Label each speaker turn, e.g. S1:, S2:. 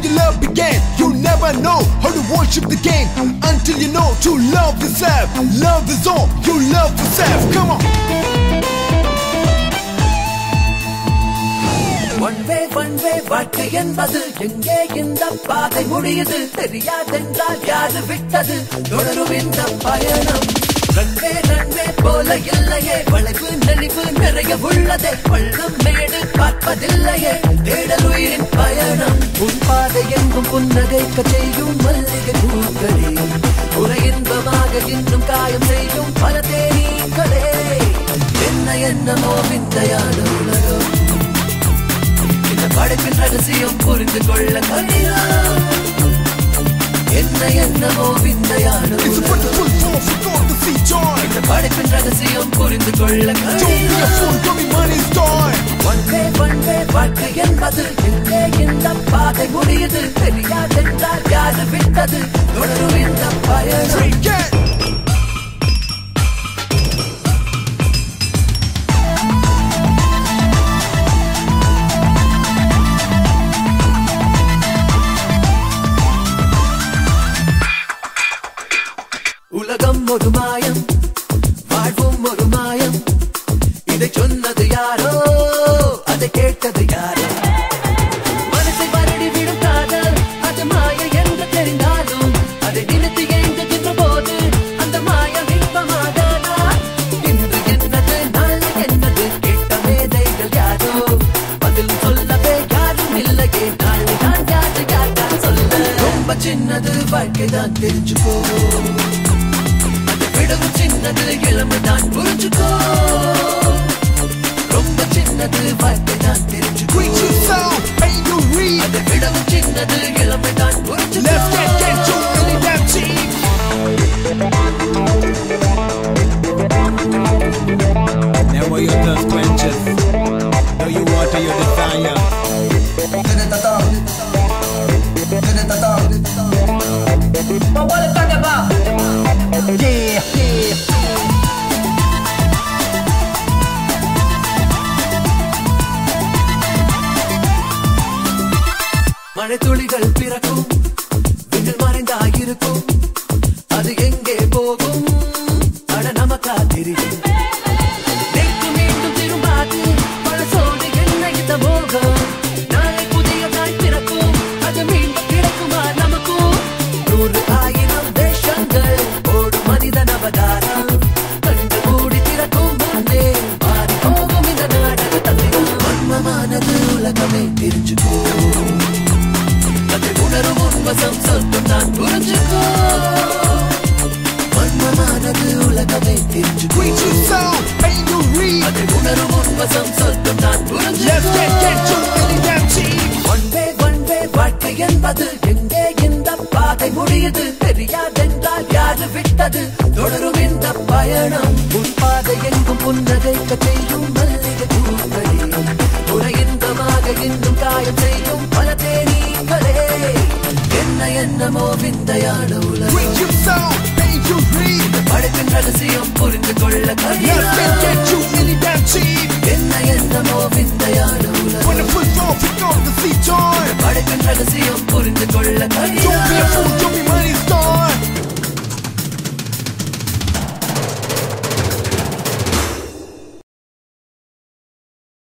S1: the love began. You never know how to worship the game until you know to love yourself. Love is all you love yourself. Come on.
S2: One way one way வாழ்க்கை என்பது எங்கே இந்த பாதை முடியுது தெரியாதென்றால் யாரு விட்டது தொடரும் இந்த பயணம் ரன்வே ரன்வே போல இல்லையே வளைவு நெளிவு நிறைய உள்ளதே பள்ளம் மேடு பார்ப்பதில்லையே தேடல் உயிரின் பயணம் உன் பாதை எங்கும் புன்னகைக்க செய்யும் மல்லிகை பூக்களே உரை இன்பமாக இன்னும் காயம் செய்யும் பல தேனீக்களே என்ன என்னமோ விந்தையான உலகம் இந்த படைப்பின் ரகசியம் புரிந்து கொள்ள கடினம் என்ன என்னமோ விந்தையான
S1: It's a
S2: உலகம்.
S1: wonderful force. We're going to see joy.
S2: இந்த படைப்பின் ரகசியம் புரிந்து கொள்ள
S1: Don't be a
S2: கடினம்
S1: fool. Don't be money's toy.
S2: ஒன்றே ஒன்றே வாழ்க்கை என்பது எங்கே இந்த பாதை முடியுது தெரியாதென்றால் யாரு விட்டது தொடரும் இந்த பயணம்
S1: Freak it.
S2: உலகம் ஒரு மாயம் வாழ்வும் ஒரு மாயம் இதை சொன்னது யாரோ அதை கேட்டது யாரோ மனசை வருடி விடும் காதல் அது மாய என்று தெரிந்தாலும் அதை நினைத்து ஏங்குகின்ற போது அந்த மாயம் இன்பமாகாதா இன்று என்னது நாளை என்னது கேட்ட மேதைகள் யாரோ பதில் சொல்லவே யாரும் இல்லையே நாளை நான் யாரு யார்தான் சொல்ல ரொம்ப சின்னது வாழ்க்கை தான் தெரிஞ்சுக்கோ அதை விடவும் சின்னது இளமை தான் புரிஞ்சுக்கோ ரொம்ப சின்னது வாழ்க்கை தான் தெரிஞ்சுக்கோ
S1: Reach yourself and you read.
S2: அதை விடவும் சின்னது இளமை தான் புரிஞ்சுக்கோ
S1: Let's get get you really damn cheap.
S3: Never your thirst quenches. Though you water your desire. Yeah, yeah.
S2: மழை துளிகள் பிறக்கும் விண்ணில் மறைந்தாயிருக்கும் அது எங்கே போகும் அட நமக்கா தெரியும் நேற்று மீண்டும் திரும்பாது பழசோடு என்ன இந்த மோகம் நாளை புதியதாய் பிறக்கும் அது மீண்டும் கிடைக்குமா நமக்கும் நூறு ஆயிரம் தேசங்கள் ஓடும் மனிதன் அவதாரம் கண்டு மூடி திறக்கும் முன்னே மாறி போகும் இந்த நாடக தந்திரம் மர்மமானது உலகமே தெரிஞ்சுக்கோ அதை உணரும் உன்வசம் சொல்லும் நான் புரிஞ்சுக்கோ மர்மமானது உலகமே தெரிஞ்சுக்கோ
S1: Reach yourself and you read.
S2: அதை உணரும் உன்வசம் சொல்லும் நான்
S1: Let's
S2: புரிஞ்சுக்கோ
S1: get get you really damn cheap.
S2: ஒன்றே ஒன்றே வாழ்க்கை என்பது எங்கே இந்த பாதை முடியுது தெரியாதென்றால் யாரு விட்டது தொடரும் இந்த பயணம் உன் பாதை எங்கும் புன்னகைக்க செய்யும் மல்லிகை பூக்களே உரை இன்பமாக இன்னும் காயம் செய்யும் பல தேனீக்களே என்ன என்னமோ விந்தையான உலகம்
S1: Reach yourself and you read.
S2: படைப்பின் ரகசியம் புரிந்து கொள்ள
S1: Let's get
S2: கடினம்
S1: get you really damn cheap.
S2: என்ன என்னமோ விந்தையான உலகம்
S1: Wonderful force. We're going to see joy.
S2: படைப்பின் ரகசியம் புரிந்து கொள்ள கடினம்